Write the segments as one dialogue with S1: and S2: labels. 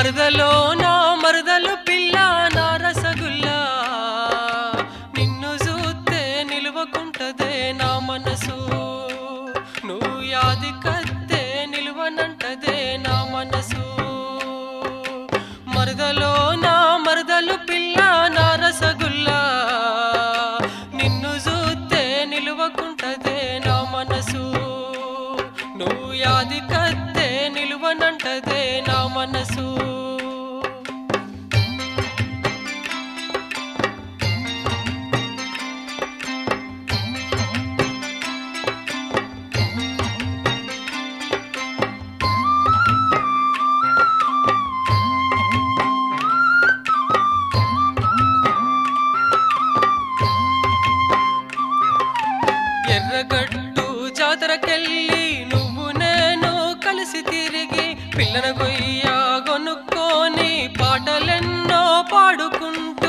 S1: మరదలో నా మరదలు పిల్ల నా రసగుల్లా నిన్ను చూస్తే నిలువకుంటదే నా మనసు నువ్వు యాది కత్తే నిలువనంటదే నా మనసు మరదలో నా మరదలు పిల్ల నా రసగుల్లా నిన్ను చూస్తే నిలువకుంటదే నా మనసు నువ్వు యాది కత్తే నిలువనంటదే నా మనసు ఎర్రగట్టు జాతరకెళ్ళి నువ్వు నేను కలిసి తిరిగి పిల్లన గొయ్య కొనుక్కొని పాటలెన్నో పాడుకుంటూ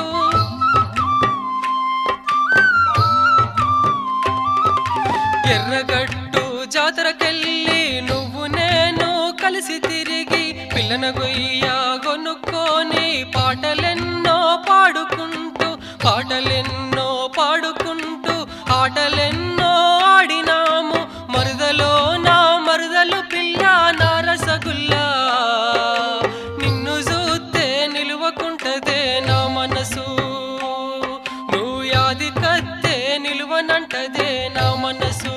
S1: ఎర్రగట్టు జాతరకెళ్ళి నువ్వు నేను కలిసి తిరిగి పిల్లన గొయ్య కొనుక్కొని పాటలెన్నో పాడుకుంటూ పాటలెన్నో పాడుకుంటూ ఆటలెన్నో ఆడినాము మరుదలో నా మరుదలు పిల్ల నా రసగుల్లా నిన్ను చూస్తే నిలువకుంటదే నా మనసు నువ్వు యాది కత్తే నిలువనంటదే నా మనసు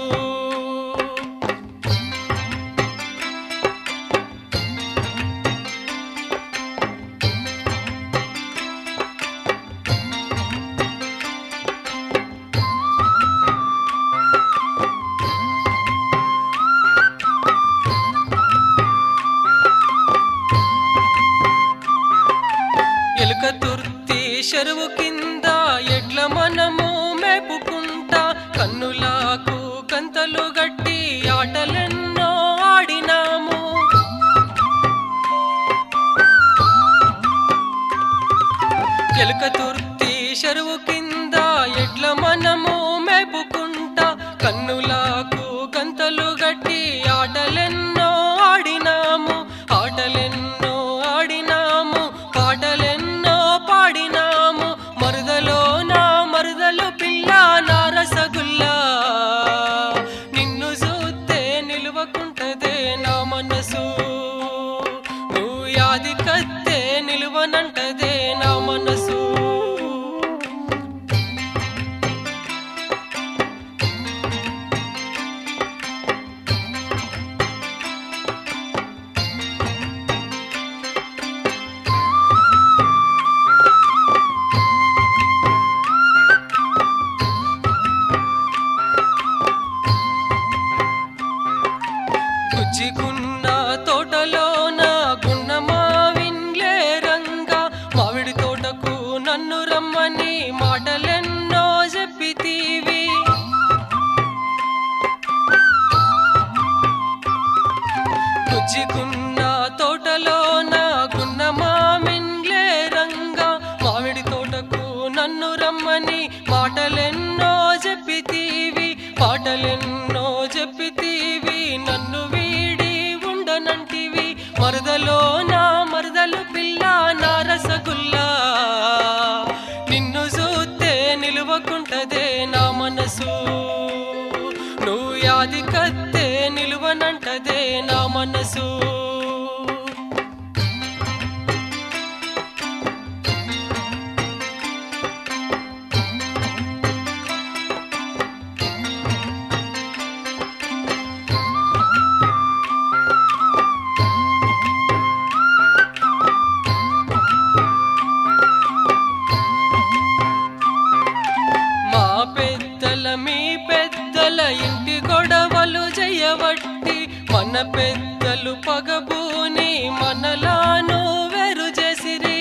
S1: ఎలుక తుర్తి చెరువు కింద ఎడ్ల మనము మేపుకుంటా కన్నులకు గంతలు గట్టి ఆటలెన్నో ఆడినాము ఎలుక తుర్తి చెరువు కింద ఎడ్ల మనము మేపుకుంటా కన్నులకు గంతలు గట్టి ఆటలెన్నో ఆడినాము ఆటలెన్నో ఆడినాము పాటలెన్నో పాడినాము మరుదలో నా మరుదలు పిల్ల నా రసగుల్లా నిన్ను చూస్తే నిలువకుంటదే నా మనసు నువ్వు యాది కత్తే నిలువనంటదే నా మనసు గుజ్జిగున్న తోటలోన గున్న మావిన్లే రంగా మామిడి తోటకు నన్ను రమ్మని మాటలెన్నో చెప్పితీవి గుజ్జిగున్న తోటలోన గున్న మామిన్లే రంగా మామిడి తోటకు నన్ను రమ్మని మాటలెన్నో చెప్పితీవి పాటలెన్నో చెప్పితీవి నన్ను వీడి ఉండనంటివి మరదలో నా మరదలు పిల్ల నా రసగుల్లా నిన్ను చూస్తే నిలువకుంటదే నా మనసు నువ్వు యాది కత్తే నిలువనంటదే నా మనసు మా పెద్దల మీ పెద్దల ఇంటి గొడవలు చేయబట్టి మన పెద్దలు పగబూని మనలాను వెరు చేసిరి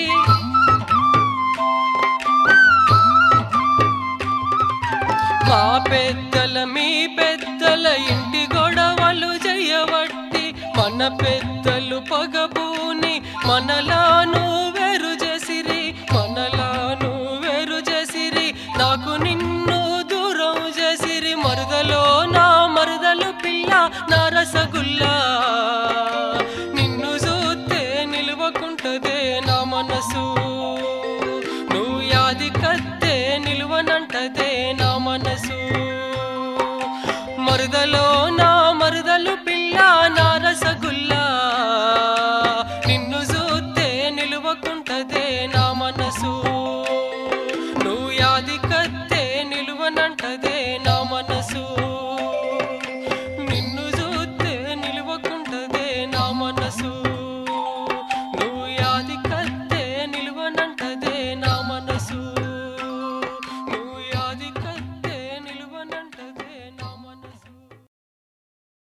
S1: మా పెద్దల మీ పెద్దల ఇంటి గొడవలు చేయబట్టి మన పెద్దలు పగబూని మనలాను వేరు చేసిరి మనలాను వేరు చేసిరి నాకు నిన్ను దూరం చేసిరి మరుదలో నా మరుదలు పిల్ల నా రసగుల్లా నిన్ను చూస్తే నిలువకుంటదే అది కత్తే నిలువనంటదే నా మనసు మరుదలో